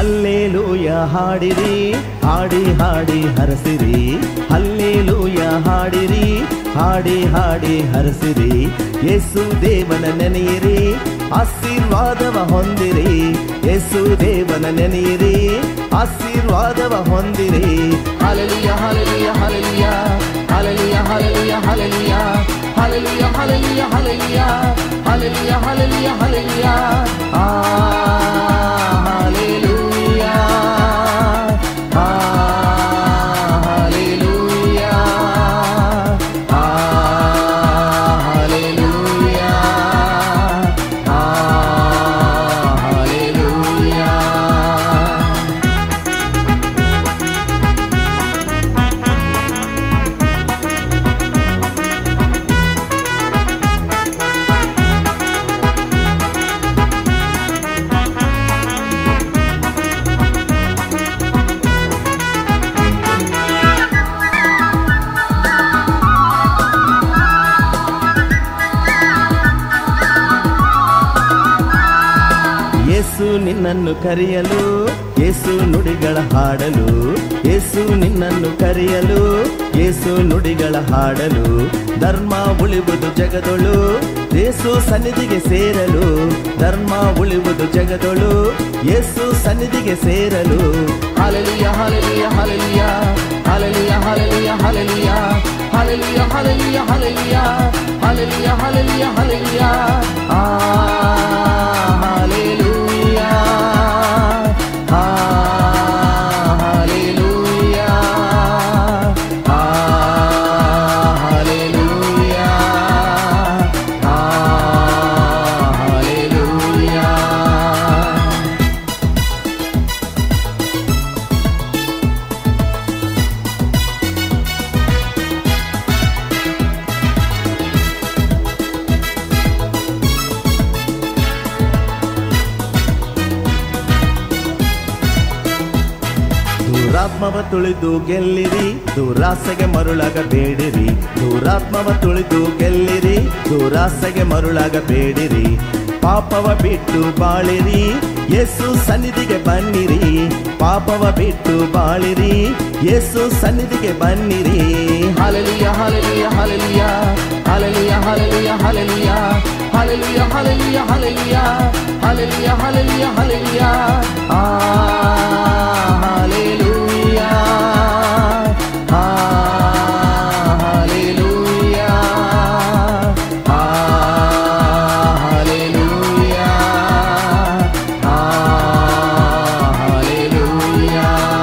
hallelujah ಹಾಡಿರಿ ಹಾಡಿ ಹಾಡಿ ಹರಸಿರಿ ಹಲ್ಲೇಲೂಯ ಹಾಡಿರಿ ಹಾಡಿ ಹಾಡಿ ಹರಸಿರಿ ಯೇಸು ದೇವನ ನೆನೆಯಿರಿ ಆಶೀರ್ವಾದವ ಹೊಂದಿರಿ ಯೇಸು ದೇವನ ನೆನೆಯಿರಿ ಆಶೀರ್ವಾದವ ಹೊಂದಿರಿ hallelujah hallelujah hallelujah hallelujah hallelujah hallelujah hallelujah hallelujah hallelujah hallelujah hallelujah hallelujah ಆ ಹಾಲೆಲುಯ ಆ ಹಾಲೆಲುಯ ಆ ಹಾಲೆಲುಯ ಆ ಹಾಲೆಲುಯ ಯೇಸು ನಿನ್ನನ್ನು ಕರೆಯಲು ಯೇಸು ನುಡಿಗಳ ಹಾಡಲು ಯೇಸು ನಿನ್ನನ್ನು ಕರೆಯಲು ಯೇಸು ನುಡಿಗಳ ಹಾಡಲು ಧರ್ಮ ಉಳಿಯುವುದು ಜಗದೊಳು ಯೇಸು ಸನ್ನಿಧಿಗೆ ಸೇರಲು ಧರ್ಮ ಉಳಿಯುವುದು ಜಗದೊಳು ಯೇಸು ಸನ್ನಿಧಿಗೆ ಸೇರಲು hallelujah hallelujah hallelujah hallelujah hallelujah hallelujah hallelujah hallelujah hallelujah hallelujah hallelujah hallelujah ಆ ಹಾಲೆಲುಯ ಆ ಹಾಲೆಲುಯ ಆ ಹಾಲೆಲುಯ ಆ ಹಾಲೆಲುಯ ದೂರಾತ್ಮವ ತುಳಿದು ಗೆಲ್ಲಿರಿ ದುರಾಸೆಗೆ ಮರುಳಾಗಬೇಡಿರಿ ದೂರಾತ್ಮವ ತುಳಿದು ಗೆಲ್ಲಿರಿ ದುರಾಸೆಗೆ ಮರುಳಾಗಬೇಡಿರಿ ಪಾಪವ ಬಿಟ್ಟು ಬಾಳಿರಿ ಯೇಸು ಸನ್ನಿಧಿಗೆ ಬನ್ನಿರಿ ಪಾಪವ ಬಿಟ್ಟು ಬಾಳಿರಿ ಯೇಸು ಸನ್ನಿಧಿಗೆ ಬನ್ನಿರಿ hallelujah hallelujah hallelujah hallelujah hallelujah hallelujah hallelujah hallelujah hallelujah hallelujah hallelujah hallelujah ಆ ಹಾಲೆಲುಯ ಆ ಹಾಲೆಲುಯ ಆ ಹಾಲೆಲುಯ ಆ ಹಾಲೆಲುಯ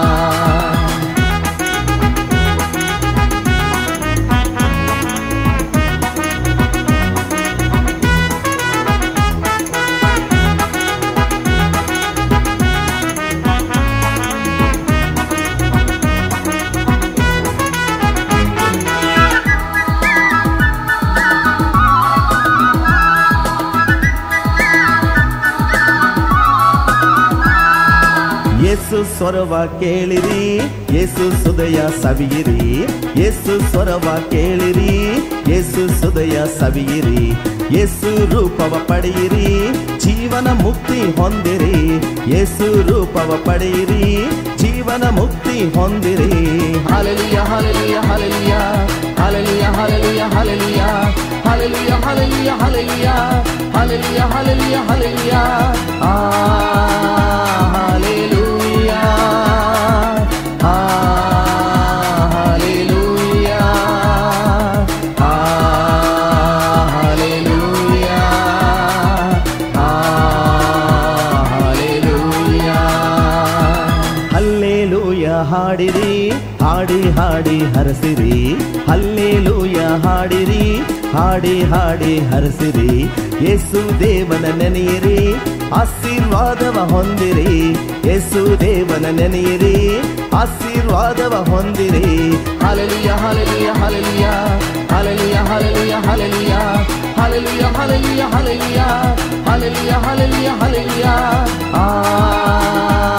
ಯೇಸು ಸ್ವರವ ಕೇಳಿರಿ ಯೇಸು ಸುದಯ ಸವಿಯಿರಿ ಯೇಸು ಸ್ವರವ ಕೇಳಿರಿ ಯೇಸು ಸುದಯ ಸವಿಯಿರಿ ಯೇಸು ರೂಪವ ಪಡೆಯಿರಿ ಜೀವನ ಮುಕ್ತಿ ಹೊಂದಿರಿ ಯೇಸು ರೂಪವ ಪಡೆಯಿರಿ ಜೀವನ ಮುಕ್ತಿ ಹೊಂದಿರಿ hallelujah hallelujah hallelujah hallelujah hallelujah hallelujah hallelujah hallelujah hallelujah hallelujah hallelujah hallelujah ಆ ಹಾಲೆಲುಯ ಆ ಹಾಲೆಲುಯ ಆ ಹಾಲೆಲುಯ ಆ ಹಾಲೆಲುಯ ಹಲ್ಲೇಲೂಯ ಹಾಡಿರಿ ಹಾಡಿ ಹಾಡಿ ಹರಸಿರಿ ಹಲ್ಲೇಲೂಯ ಹಾಡಿರಿ ಹಾಡಿ ಹಾಡಿ ಹರಸಿರಿ ಯೇಸು ದೇವನ ನೆನೆಯಿರಿ ಆಶೀರ್ವಾದವ ಹೊಂದಿರಿ ಯೇಸು ದೇವನ ನೆನೆಯಿರಿ ಆಶೀರ್ವಾದವ ಹೊಂದಿರಿ hallelujah hallelujah hallelujah hallelujah hallelujah hallelujah hallelujah hallelujah hallelujah hallelujah hallelujah hallelujah ಆ